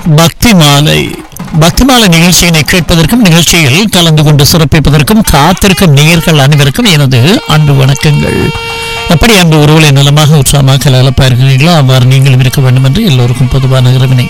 பக்தி மாலை பக்தி மாலை நிகழ்ச்சியினை கேட்பதற்கும் நிகழ்ச்சியில் கலந்து கொண்டு சிறப்பிப்பதற்கும் காத்திருக்கும் நேயர்கள் அனைவருக்கும் எனது அன்பு வணக்கங்கள் எப்படி அன்பு உறவுகளை நலமாக உற்சாகமாக கலகலப்பாக இருக்கிறீர்களோ அவ்வாறு நீங்களும் இருக்க வேண்டும் என்று எல்லோருக்கும் பொதுவான இறைவனை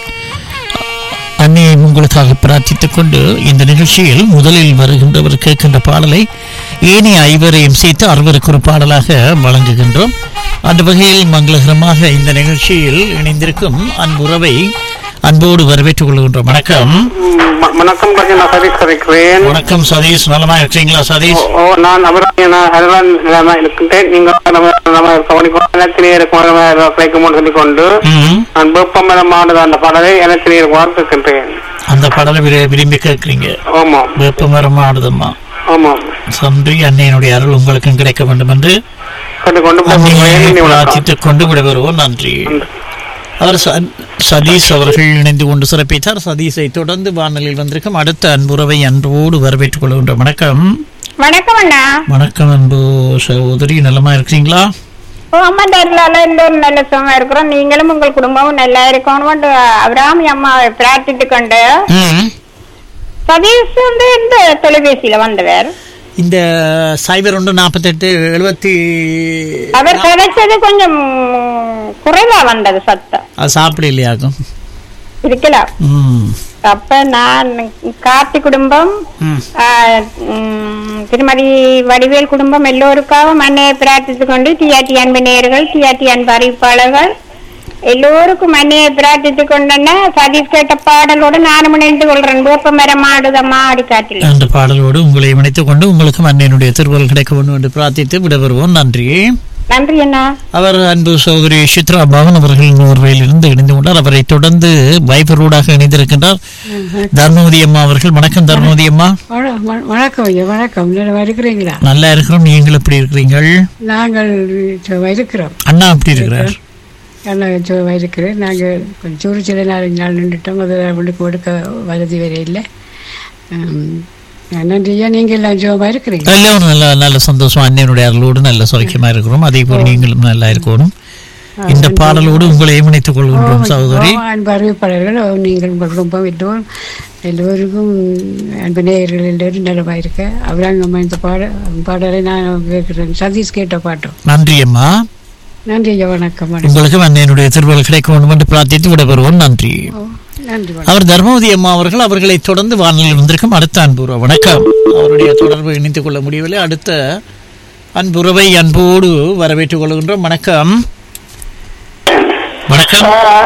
அன்னையை உங்களுக்காக பிரார்த்தித்துக் கொண்டு இந்த நிகழ்ச்சியில் முதலில் வருகின்றவர் கேட்கின்ற பாடலை ஏனைய ஐவரையும் சேர்த்து அறுவருக்கு ஒரு பாடலாக வழங்குகின்றோம் அந்த வகையில் மங்களகரமாக இந்த நிகழ்ச்சியில் இணைந்திருக்கும் அன்புறவை அன்போடு வரவேற்றுக் கொள்கின்றோம் வணக்கம் ம- வணக்கம் கொஞ்சம் நான் சதீஷ் கதைக்கிறேன் வணக்கம் சதீஷ் நலமா இருக்கீங்களா சதீஷ் ஓ நான் அபிராமி நான் ஹரிவான் நிலைமை இருக்கின்றேன் நீங்கள் நம்ம நம்ம கவனிக்கொண்டு எனத்திலே இருக்கும் கிடைக்கும்னு சொல்லிக்கொண்டு ம், நான் வெப்பமரமானது அந்த பாடலை எனத்திலே இருக்கின்றேன் அந்த பாடலை விரு- விரும்பி கேட்கிறீங்க ஆமாம் வெப்பமரமா ஆடுதம்மா ஆமாம் சன்றி அன்னையினுடைய அருள் உங்களுக்கும் கிடைக்க வேண்டும் என்று சொல்லிக்கொண்டு அன்னையை போகிறேன் பிரார்த்தித்துக் கொண்டு விடைபெறுவோம் நன்றி அவர் ச- சதீஷ் அவர்கள் இணைந்து கொண்டு சிறப்பித்தார் சதீஷை தொடர்ந்து வானொலியில் வந்திருக்கும் அடுத்த அன்புறவை அன்போடு வரவேற்றுக் கொள்கின்றோம் வணக்கம் வணக்கம் அண்ணா வணக்கம் அன்பு சகோதரி நலமா இருக்கிறீங்களா ஓ அம்மா தரலால எல்லோரும் நல்ல சுகமா இருக்கிறோம் நீங்களும் உங்கள் குடும்பமும் நல்லா இருக்கணும் அபிராமி அம்மாவை பிரார்த்தித்து கொண்டு ம். சதீஷ் வந்து இந்த தொலைபேசியில வந்தவர் இந்த சைபர் ஒன்று நாற்பத்தெட்டு எழுபத்தி அவர் கிடைச்சது கொஞ்சம் குறைவா வந்தது சத்தம் அது சாப்பிட இல்லையாகும் இருக்கலாம் ம் அப்ப நான் கார்த்தி குடும்பம் ம் ஆ, ம், திருமதி வடிவேல் குடும்பம் எல்லோருக்காகவும் அன்னையை பிரார்த்தித்து கொண்டு டிஆர்டி அன்பு நேயர்கள் டிஆர்டி அன்பு அறிவிப்பாளர்கள் எல்லோருக்கும் அன்னையை பிரார்த்தித்து கொண்டன சதீஷ் கேட்ட பாடலோடு நானும் இணைந்து கொள்றேன் வேப்ப மரம் ஆடுதம்மா ஆடி காட்டில் அந்த பாடலோடு உங்களை இணைத்துக் கொண்டு உங்களுக்கும் அன்னையினுடைய திருவள் கிடைக்க வேண்டும் என்று பிரார்த்தித்து விடைபெறுவோம் நன்றி நன்றி அண்ணா அவர் அன்பு சகோதரி சித்ரா பவன் அவர்கள் நோர்வையில் இருந்து இணைந்து கொண்டார் அவரை தொடர்ந்து வைபரோடாக இணைந்திருக்கின்றார் தர்மவதி அம்மா அவர்கள் வணக்கம் தர்மவதி அம்மா வண- வண- வணக்கம் ஐயா வணக்கம் நல்லா இருக்கிறீங்களா நல்லா இருக்கிறோம் நீங்கள் எப்படி இருக்கிறீர்கள் நாங்கள் சும்மா இருக்கிறோம் அண்ணா எப்படி இருக்கிறார் நல்லா சும்மா இருக்கிறேன் நாங்கள் கொஞ்சம் சூரிச்சில நாலு நாள் நின்றுட்டோம் அதில் அவளுக்கு கொடுக்க வசதி வேற இல்லை உம், நன்றி ஐயா நீங்கள் எல்லாம் சும்மா இருக்கிறீங்க எல்லோரும் நல்ல நல்ல சந்தோஷம் அன்னையனுடைய அருளோடு நல்ல சௌக்கியமா இருக்கிறோம் அதே போல் நீங்களும் நல்லா இருக்கணும் இந்த பாடலோடு உங்களை இணைத்துக் கொள்கின்றோம் சகோதரி அன்பு அறிவிப்பாளர்கள் நீங்கள் உங்கள் குடும்பம் எல்லோரும் எல்லோருக்கும் அன்பு நேயர்கள் எல்லோரும் நலமாக இருக்க அவராங்க அம்மா இந்த பாட பாடலை நான் கேட்குறேன் சதீஷ் கேட்ட பாட்டம் நன்றி அம்மா நன்றி ஐயா வணக்கம் வணக்கம் உங்களுக்கு அன்னையனுடைய திருவள் கிடைக்க வேண்டும் என்று பிரார்த்தித்து விடைபெறுவோம் நன்றி ஓ, நன்றி வணக்கம் அவர் தர்மவதி அம்மா அவர்கள் அவர்களை தொடர்ந்து வானொலியில் வந்திருக்கும் அடுத்த அன்புறவு வணக்கம் அவருடைய தொடர்பை இணைத்துக் கொள்ள முடியவில்லை அடுத்த அன்புறவை அன்போடு வரவேற்றுக் கொள்கின்றோம் வணக்கம் வணக்கம்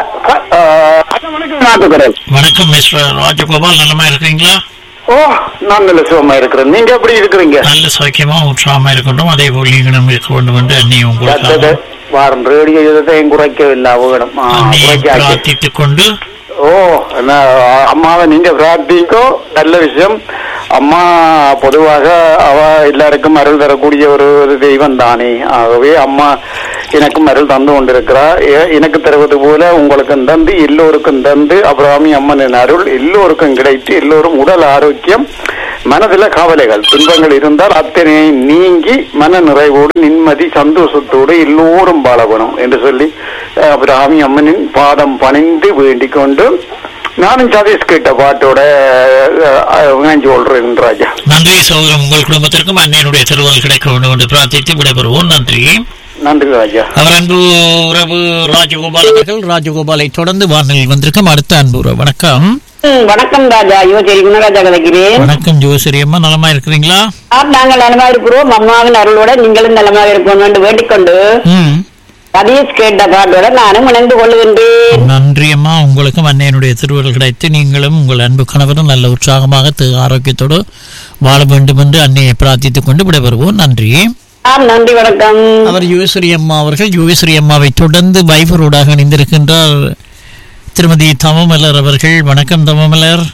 நாட்டுக்கிறேன் வணக்கம் மிஸ்டர் ராஜகோபால் நலமா இருக்கிறீங்களா ஓ நான் நல்ல சுகமா இருக்கிறேன் நீங்க எப்படி இருக்கிறீங்க நல்ல சௌக்கியமா உற்சாகமா இருக்கட்டும் அதே போல் நீங்களும் இருக்க வேண்டும் என்று அன்னி அடுத்தது உங்களுக்கு வாரம் ரேடியோ யுதத்தையும் குறைக்கவில்லை வேணும் ஆ, அன்னியை குறைக்காச்சு பிரார்த்தித்துக் கொண்டு ஓ என்ன, அம்மாவை நீங்க பிரார்த்திக்கோ நல்ல விஷயம் அம்மா பொதுவாக அவ எல்லாருக்கும் அருள் தரக்கூடிய ஒரு ஒரு தெய்வம் தானே ஆகவே அம்மா எனக்கும் அருள் தந்து கொண்டிருக்கிறா எ- எனக்கு தருவது போல உங்களுக்கும் தந்து எல்லோருக்கும் தந்து அபிராமி அம்மனின் அருள் எல்லோருக்கும் கிடைத்து எல்லோரும் உடல் ஆரோக்கியம் மனதில கவலைகள் துன்பங்கள் இருந்தால் அத்தனை நீங்கி மன நிறைவோடு நிம்மதி சந்தோஷத்தோடு எல்லோரும் வாழணும் என்று சொல்லி அஹ், அபிராமி அம்மனின் பாதம் பணிந்து வேண்டிக் கொண்டு நானும் சதீஷ் கேட்ட பாட்டோட அஹ், அஹ், இணைஞ்சு கொள்றேன் ராஜா நன்றி சகோதரம் உங்கள் குடும்பத்திற்கும் அன்னையினுடைய திருவள் கிடைக்க வேண்டும் என்று பிரார்த்தித்து விடைபெறுவோம் நன்றி நன்றி ராஜா அவர் அன்பு உறவு ராஜகோபால் அவர்கள் ராஜகோபாலை தொடர்ந்து வானொலியில் வந்திருக்கும் அடுத்த அன்பு உறவு வணக்கம் ம், வணக்கம் ராஜா யுவச்சேரி குணராஜா கதைக்கிறேன் வணக்கம் ஜோசரி அம்மா நலமா இருக்கிறீங்களா ஆ, நாங்கள் நலமா இருக்கிறோம் அம்மாவின் அருளோட நீங்களும் நலமாக இருக்கணும் என்று வேண்டிக்கொண்டு ம் சதீஷ் கேட்ட பாட்டோட நானும் இணைந்து கொள்ளுகின்றேன் நன்றி அம்மா உங்களுக்கும் அன்னையனுடைய திருவருள் கிடைத்து நீங்களும் உங்கள் அன்பு கணவரும் நல்ல உற்சாகமாக தி- ஆரோக்கியத்தோடு வாழ வேண்டும் என்று அன்னையை பிரார்த்தித்துக் கொண்டு விடைபெறுவோம் நன்றி ஆம் நன்றி வணக்கம் அவர் யுவஸ்ரீ அம்மா அவர்கள் யுவஸ்ரீ அம்மாவை தொடர்ந்து வைபரோடாக இணைந்திருக்கின்றார் திருமதி தவமலர் அவர்கள் வணக்கம் தவமலர்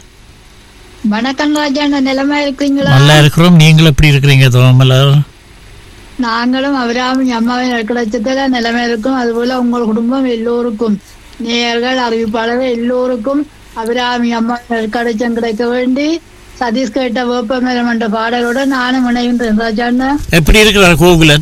வணக்கம் ராஜா நான் நிலமா இருக்கீங்களா நல்லா இருக்கிறோம் நீங்கள் எப்படி இருக்கிறீங்க தவமலர் நாங்களும் அவராமி அம்மாவின் நற்கடச்சத்துல நிலைமை இருக்கும் அதுபோல உங்கள் குடும்பம் எல்லோருக்கும் நேயர்கள் அறிவிப்பாளர்கள் எல்லோருக்கும் அபிராமி அம்மா நற்கடைச்சம் கிடைக்க வேண்டி சதீஷ் கேட்ட வேப்பமரம் என்ற பாடலோட நானும் இணைகின்றேன் ராஜாண்ணா எப்படி இருக்கிறார் கோகுலன்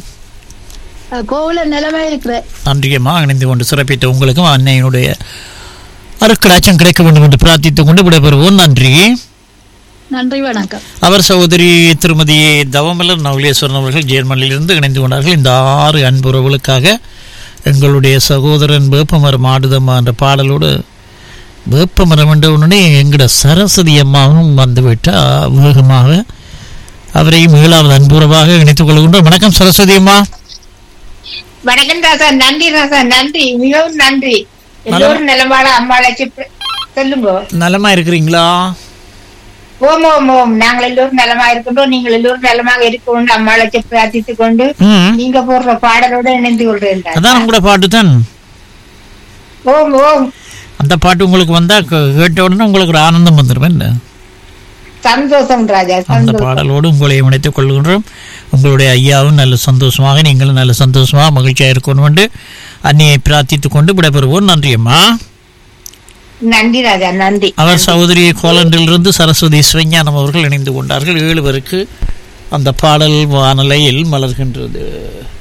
கோவில நிலைமை இருக்கிறேன் நன்றியம்மா இணைந்து கொண்டு சிறப்பித்த உங்களுக்கும் அன்னையினுடைய அருக்கடாச்சம் கிடைக்க வேண்டும் என்று பிரார்த்தித்துக் கொண்டு விடைபெறுவோம் நன்றி நன்றி வணக்கம் அவர் சகோதரி திருமதி தவமலர் நவலேஸ்வரன் அவர்கள் ஜெர்மனியிலிருந்து இணைந்து கொண்டார்கள் இந்த ஆறு அன்புறவுகளுக்காக எங்களுடைய சகோதரன் வேப்பமரம் ஆடுதம்மா என்ற பாடலோடு வேப்பமரம் என்ற உடனே எங்கட சரஸ்வதி அம்மாவும் வந்துவிட்டா வேகமாக அவரையும் ஏழாவது அன்புறவாக இணைத்துக் கொள்கின்றோம் வணக்கம் சரஸ்வதி அம்மா வணக்கம் ராசா நன்றி ராசா நன்றி மிகவும் நன்றி எல்லோரும் நிலமாட அம்மாளாச்சு சொல்லுங்க நலமா இருக்கிறீங்களா ஓம் ஓம் ஓம் நாங்கள் எல்லோரும் நலமா இருக்கின்றோம் நீங்கள் எல்லோரும் நலமாக இருக்கணும் அம்மாளாச்சு பிரார்த்தித்துக் கொண்டு ம் நீங்க போடுற பாடலோட இணைந்து கொள்றேன் ராசா. அதான் உங்களோட பாட்டு தான் ஓம் ஓம் அந்த பாட்டு உங்களுக்கு வந்தா கே- கேட்ட உடனே உங்களுக்கு ஒரு ஆனந்தம் வந்துடும் என்ன சந்தோஷம் ராஜா அந்த சந்தோஷம் பாடலோடு உங்களை இணைத்துக் கொள்கின்றோம் உங்களுடைய ஐயாவும் நல்ல சந்தோஷமாக நீங்களும் நல்ல சந்தோஷமாக மகிழ்ச்சியாக இருக்கணும் என்று அன்னியை பிரார்த்தித்துக் கொண்டு விடைபெறுவோம் நன்றி அம்மா நன்றி ராஜா நன்றி அவர் சகோதரி கோலண்டிலிருந்து சரஸ்வதி சிவஞானம் அவர்கள் இணைந்து கொண்டார்கள் ஏழு பேருக்கு அந்த பாடல் வானலையில் மலர்கின்றது